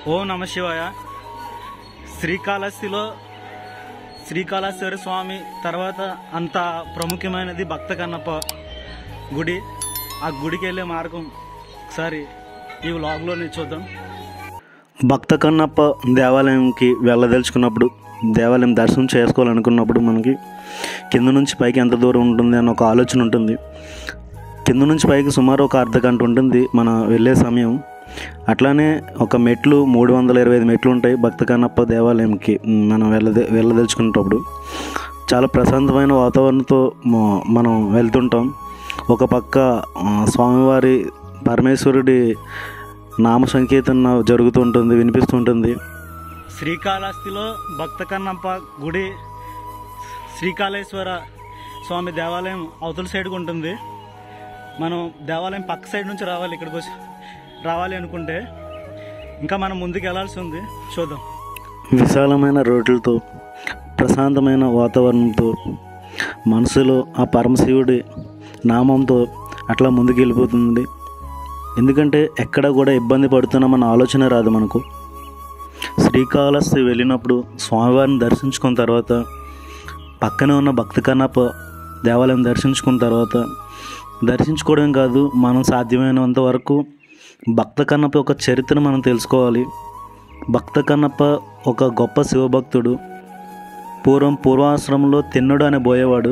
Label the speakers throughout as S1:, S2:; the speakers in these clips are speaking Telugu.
S1: ఓం నమ శివాయ శ్రీకాళహస్తిలో శ్రీకాళహస్తీశ్వర స్వామి తర్వాత అంత ప్రముఖమైనది భక్త కన్నప్ప గుడి ఆ గుడికి వెళ్ళే మార్గం ఒకసారి ఈ వ్లాగ్లోనే చూద్దాం భక్త కన్నప్ప దేవాలయంకి వెళ్ళదలుచుకున్నప్పుడు దేవాలయం దర్శనం చేసుకోవాలనుకున్నప్పుడు మనకి కింద నుంచి పైకి ఎంత దూరం ఉంటుంది అన్న ఒక ఆలోచన ఉంటుంది కింద నుంచి పైకి సుమారు ఒక అర్ధ గంట ఉంటుంది మన వెళ్ళే సమయం అట్లానే ఒక మెట్లు మూడు వందల ఇరవై ఐదు మెట్లు ఉంటాయి భక్త కన్నప్ప దేవాలయంకి మనం వెళ్ళద వెళ్ళదలుచుకునేటప్పుడు చాలా ప్రశాంతమైన వాతావరణంతో మ- మనం వెళ్తుంటాం ఒక పక్క ఆ, స్వామివారి పరమేశ్వరుడి నామ సంకీర్తన జరుగుతుంటుంది వినిపిస్తుంటుంది శ్రీకాళహస్తిలో భక్త కన్నప్ప గుడి శ్రీకాళేశ్వర స్వామి దేవాలయం అవతల సైడ్కి ఉంటుంది మనం దేవాలయం పక్క సైడ్ నుంచి రావాలి ఇక్కడికి వచ్చి రావాలి అనుకుంటే ఇంకా మనం ముందుకు వెళ్ళాల్సి ఉంది చూద్దాం విశాలమైన రోడ్లతో ప్రశాంతమైన వాతావరణంతో మనసులో ఆ పరమశివుడి నామంతో అట్లా ముందుకు వెళ్ళిపోతుంది ఎందుకంటే ఎక్కడ కూడా ఇబ్బంది పడుతున్నామన్న ఆలోచన రాదు మనకు శ్రీకాళహస్తి వెళ్ళినప్పుడు స్వామివారిని దర్శించుకున్న తర్వాత పక్కనే ఉన్న భక్త కన్నప్ప దేవాలయం దర్శించుకున్న తర్వాత దర్శించుకోవడం కాదు మనం సాధ్యమైనంత వరకు భక్త కన్నప్ప యొక్క చరిత్రను మనం తెలుసుకోవాలి భక్త కన్నప్ప ఒక గొప్ప శివభక్తుడు పూర్వం పూర్వాశ్రమంలో తిన్నడు అనే పోయేవాడు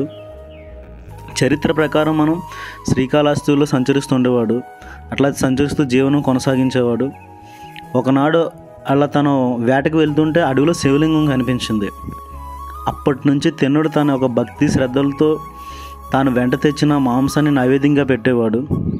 S1: చరిత్ర ప్రకారం మనం శ్రీకాళహస్తిలో సంచరిస్తుండేవాడు అట్లా సంచరిస్తూ జీవనం కొనసాగించేవాడు ఒకనాడు అలా తను వేటకు వెళ్తుంటే అడవిలో శివలింగం కనిపించింది అప్పటి నుంచి తిన్నుడు తన ఒక భక్తి శ్రద్ధలతో తాను వెంట తెచ్చిన మాంసాన్ని నైవేద్యంగా పెట్టేవాడు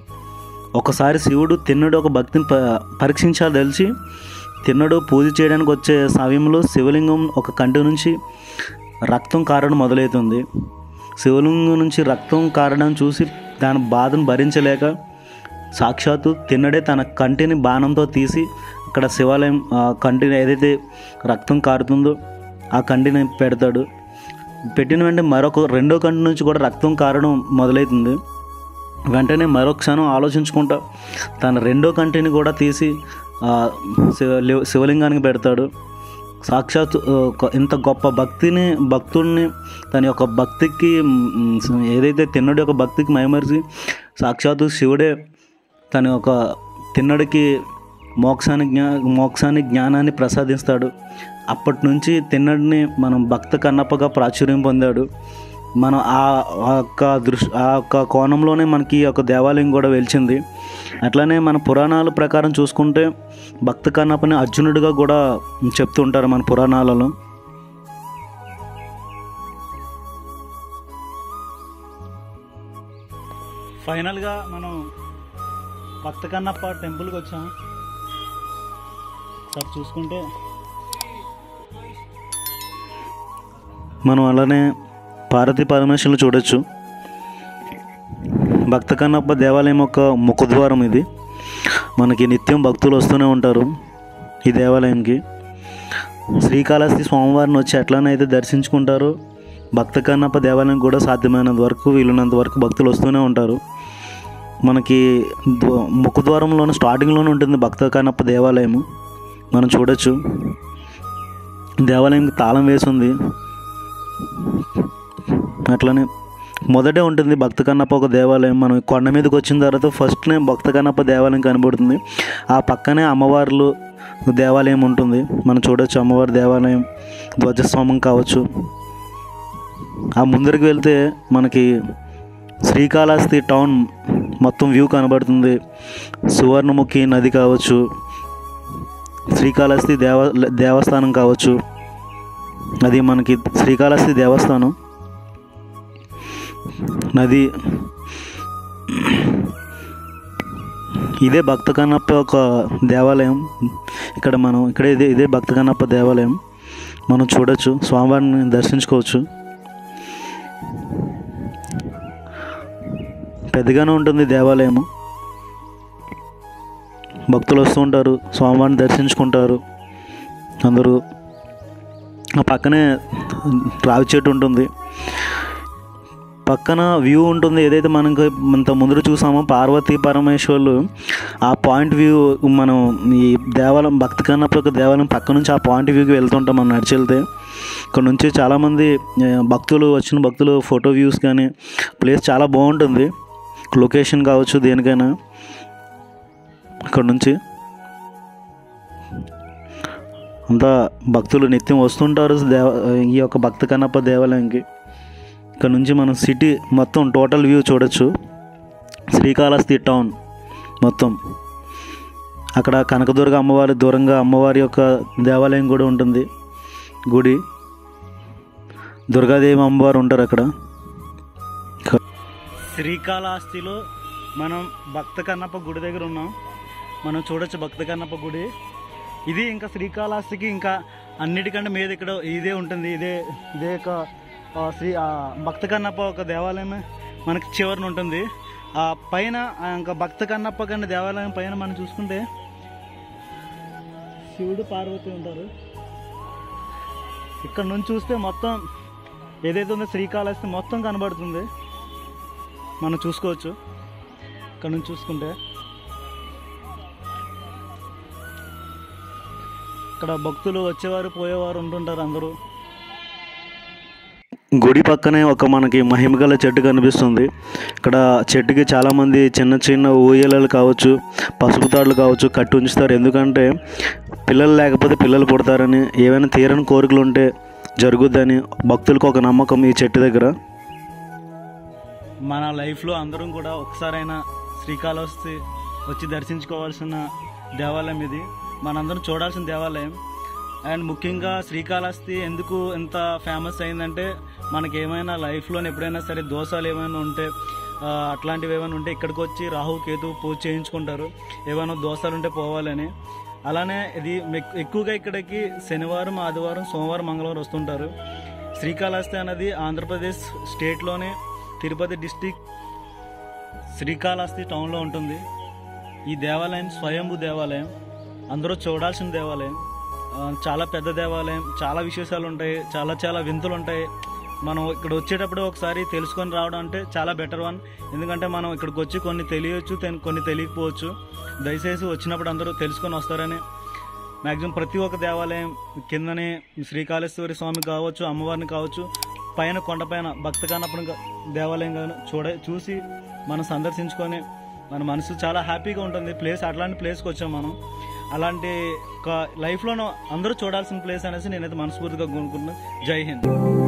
S1: ఒకసారి శివుడు తిన్నుడు ఒక భక్తిని ప పరీక్షించాలి తెలిసి తిన్నడు పూజ చేయడానికి వచ్చే సమయంలో శివలింగం ఒక కంటి నుంచి రక్తం కారడం మొదలవుతుంది శివలింగం నుంచి రక్తం కారడం చూసి దాని బాధను భరించలేక సాక్షాత్తు తిన్నడే తన కంటిని బాణంతో తీసి అక్కడ శివాలయం ఆ కంటిని ఏదైతే రక్తం కారుతుందో ఆ కంటిని పెడతాడు పెట్టిన వెంటనే మరొక రెండో కంటి నుంచి కూడా రక్తం కారడం మొదలవుతుంది వెంటనే మరొక క్షణం ఆలోచించుకుంటా తన రెండో కంటిని కూడా తీసి ఆ, శివ లి- శివలింగానికి పెడతాడు సాక్షాత్ ఆ, ఒక ఇంత గొప్ప భక్తిని భక్తుడిని తన యొక్క భక్తికి మ్, ఏదైతే తిన్నడి యొక్క భక్తికి మైమరిచి సాక్షాత్తు శివుడే తన యొక్క తిన్నడికి మోక్షాన్ని జ్ఞా మోక్షాన్ని జ్ఞానాన్ని ప్రసాదిస్తాడు అప్పటి నుంచి తిన్నడిని మనం భక్త కన్నప్పగా ప్రాచుర్యం పొందాడు మనం ఆ ఆ యొక్క దృష్టి ఆ యొక్క కోణంలోనే మనకి ఈ యొక్క దేవాలయం కూడా వెలిచింది అట్లానే మన పురాణాల ప్రకారం చూసుకుంటే భక్త కన్నప్పని అర్జునుడిగా కూడా చెప్తూ ఉంటారు మన పురాణాలలో ఫైనల్గా మనం భక్త కన్నప్ప టెంపుల్కి వచ్చాం సార్ చూసుకుంటే మనం అలానే పార్వతీ పరమేశ్వరులు చూడొచ్చు భక్త కన్నప్ప దేవాలయం యొక్క ముఖద్వారం ఇది మనకి నిత్యం భక్తులు వస్తూనే ఉంటారు ఈ దేవాలయంకి శ్రీకాళహస్తి స్వామివారిని వచ్చి ఎట్లనైతే దర్శించుకుంటారో భక్త కన్నప్ప దేవాలయం కూడా సాధ్యమైనంత వరకు వీలున్నంత వరకు భక్తులు వస్తూనే ఉంటారు మనకి ద్వా- ముఖద్వారంలోనే స్టార్టింగ్లోనే ఉంటుంది భక్త కన్నప్ప దేవాలయము మనం చూడొచ్చు దేవాలయంకి తాళం వేసి ఉంది అట్లనే మొదటే ఉంటుంది భక్త కన్నప్ప ఒక దేవాలయం మనం కొండ మీదకి వచ్చిన తర్వాత ఫస్ట్నే భక్త కన్నప్ప దేవాలయం కనబడుతుంది ఆ పక్కనే అమ్మవార్లు దేవాలయం ఉంటుంది మనం చూడొచ్చు అమ్మవారి దేవాలయం ధ్వజస్వామం కావచ్చు ఆ ముందరికి వెళ్తే మనకి శ్రీకాళహస్తి టౌన్ మొత్తం వ్యూ కనబడుతుంది సువర్ణముఖి నది కావచ్చు శ్రీకాళహస్తి దేవ దేవస్థానం కావచ్చు అది మనకి శ్రీకాళహస్తి దేవస్థానం నది ఇదే భక్త కన్నప్ప ఒక దేవాలయం ఇక్కడ మనం ఇక్కడ ఇదే ఇదే భక్త కన్నప్ప దేవాలయం మనం చూడొచ్చు స్వామివారిని దర్శించుకోవచ్చు పెద్దగానే ఉంటుంది దేవాలయము భక్తులు వస్తూ ఉంటారు స్వామివారిని దర్శించుకుంటారు అందరూ ఆ పక్కనే రావి చెట్టు ఉంటుంది పక్కన వ్యూ ఉంటుంది ఏదైతే మనకు ఇంత ముందు చూసామో పార్వతీ పరమేశ్వర్లు ఆ పాయింట్ వ్యూ మనం ఈ దేవాలయం భక్తి కన్నప్ప యొక్క దేవాలయం పక్క నుంచి ఆ పాయింట్ వ్యూకి వెళ్తుంటాం మనం నడిచి వెళ్తే ఇక్కడ నుంచి చాలామంది ఆ, భక్తులు వచ్చిన భక్తులు ఫోటో వ్యూస్ కానీ ప్లేస్ చాలా బాగుంటుంది లొకేషన్ కావచ్చు దేనికైనా ఇక్కడ నుంచి అంతా భక్తులు నిత్యం వస్తుంటారు దేవ ఈ యొక్క భక్త కన్నప్ప దేవాలయంకి ఇక్కడ నుంచి మనం సిటీ మొత్తం టోటల్ వ్యూ చూడొచ్చు శ్రీకాళహస్తి టౌన్ మొత్తం అక్కడ కనకదుర్గ అమ్మవారి దూరంగా అమ్మవారి యొక్క దేవాలయం కూడా ఉంటుంది గుడి దుర్గాదేవి అమ్మవారు ఉంటారు అక్కడ శ్రీకాళహస్తిలో మనం భక్త కన్నప్ప గుడి దగ్గర ఉన్నాం మనం చూడొచ్చు భక్త కన్నప్ప గుడి ఇది ఇంకా శ్రీకాళహస్తికి ఇంకా అన్నిటికంటే మీద ఇక్కడ ఇదే ఉంటుంది ఇదే ఇదే ఒక ఆ, శ్రీ ఆ, భక్త కన్నప్ప ఒక దేవాలయమే మనకి చివరిన ఉంటుంది ఆ పైన ఆ ఇంకా భక్త కన్నప్ప కన్నా దేవాలయం పైన మనం చూసుకుంటే శివుడు పార్వతి ఉంటారు ఇక్కడ నుంచి చూస్తే మొత్తం ఏదైతే ఉందో శ్రీకాళహస్తి మొత్తం కనబడుతుంది మనం చూసుకోవచ్చు ఇక్కడ నుంచి చూసుకుంటే ఇక్కడ భక్తులు వచ్చేవారు పోయేవారు ఉంటుంటారు అందరూ గుడి పక్కనే ఒక మనకి మహిమగల చెట్టు కనిపిస్తుంది ఇక్కడ చెట్టుకి చాలామంది చిన్న చిన్న ఊయలలు కావచ్చు పసుపు తాడులు కావచ్చు కట్టి ఉంచుతారు ఎందుకంటే పిల్లలు లేకపోతే పిల్లలు పుడతారని ఏవైనా తీరని కోరికలు ఉంటే జరుగుద్దని భక్తులకు ఒక నమ్మకం ఈ చెట్టు దగ్గర మన లైఫ్లో అందరం కూడా ఒకసారైనా శ్రీకాళహస్తి వచ్చి దర్శించుకోవాల్సిన దేవాలయం ఇది మనందరం చూడాల్సిన దేవాలయం అండ్ ముఖ్యంగా శ్రీకాళహస్తి ఎందుకు ఎంత ఫేమస్ అయిందంటే మనకి ఏమైనా లైఫ్లో ఎప్పుడైనా సరే దోషాలు ఏమైనా ఉంటే ఆ, అట్లాంటివి ఏమైనా ఉంటే ఇక్కడికి వచ్చి రాహు కేతు పూజ చేయించుకుంటారు ఏమైనా దోషాలు ఉంటే పోవాలని అలానే ఇది మెక్- ఎక్కువగా ఇక్కడికి శనివారం ఆదివారం సోమవారం మంగళవారం వస్తుంటారు శ్రీకాళహస్తి అనేది ఆంధ్రప్రదేశ్ స్టేట్లోనే తిరుపతి డిస్టిక్ శ్రీకాళహస్తి టౌన్లో ఉంటుంది ఈ దేవాలయం స్వయంభూ దేవాలయం అందరూ చూడాల్సిన దేవాలయం ఆ, చాలా పెద్ద దేవాలయం చాలా విశేషాలు ఉంటాయి చాలా చాలా వింతలు ఉంటాయి మనం ఇక్కడ వచ్చేటప్పుడు ఒకసారి తెలుసుకొని రావడం అంటే చాలా బెటర్ వన్ ఎందుకంటే మనం ఇక్కడికి వచ్చి కొన్ని తెలియచ్చు తెన్- కొన్ని తెలియకపోవచ్చు దయచేసి వచ్చినప్పుడు అందరూ తెలుసుకొని వస్తారని మ్యాక్సిమం ప్రతి ఒక్క దేవాలయం కిందనే శ్రీకాళేశ్వరి స్వామి కావచ్చు అమ్మవారిని కావచ్చు పైన కొండపైన భక్త కానప్పుడు దేవాలయం కానీ చూడ చూసి మనం సందర్శించుకొని మన మనసు చాలా హ్యాపీగా ఉంటుంది ప్లేస్ అట్లాంటి ప్లేస్కి వచ్చాం మనం అలాంటి ఒక లైఫ్లోనూ అందరూ చూడాల్సిన ప్లేస్ అనేసి నేనైతే మనస్ఫూర్తిగా కోరుకుంటున్నాను జై హింద్